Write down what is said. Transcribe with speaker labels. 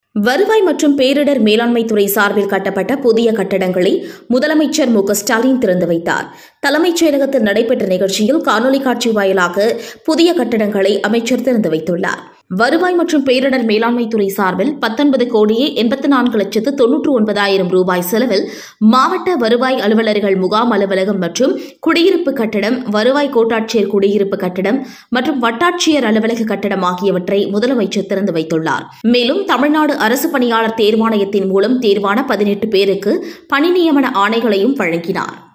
Speaker 1: வருவாய் மற்றும் பேரிடர் மேலாண்மை துறை சார்பில் கட்டப்பட்ட புதிய கட்டடங்களை முதலமைச்சர் மு க ஸ்டாலின் திறந்து வைத்தார் தலைமைச் செயலகத்தில் நடைபெற்ற நிகழ்ச்சியில் காணொலி காட்சி வாயிலாக புதிய கட்டடங்களை அமைச்சர் திறந்து வைத்துள்ளார் வருவாய் மற்றும் பேரிடர் மேலாண்மை துறை சார்பில் பத்தொன்பது கோடியே எண்பத்தி நான்கு லட்சத்து தொன்னூற்று ஒன்பதாயிரம் ரூபாய் செலவில் மாவட்ட வருவாய் அலுவலர்கள் முகாம் அலுவலகம் மற்றும் குடியிருப்பு கட்டடம் வருவாய் கோட்டாட்சியர் குடியிருப்பு கட்டடம் மற்றும் வட்டாட்சியர் அலுவலக கட்டடம் ஆகியவற்றை முதலமைச்சர் திறந்து வைத்துள்ளார் மேலும் தமிழ்நாடு அரசு பணியாளர் தேர்வாணையத்தின் மூலம் தேர்வான பதினெட்டு பேருக்கு பணி நியமன ஆணைகளையும் வழங்கினார்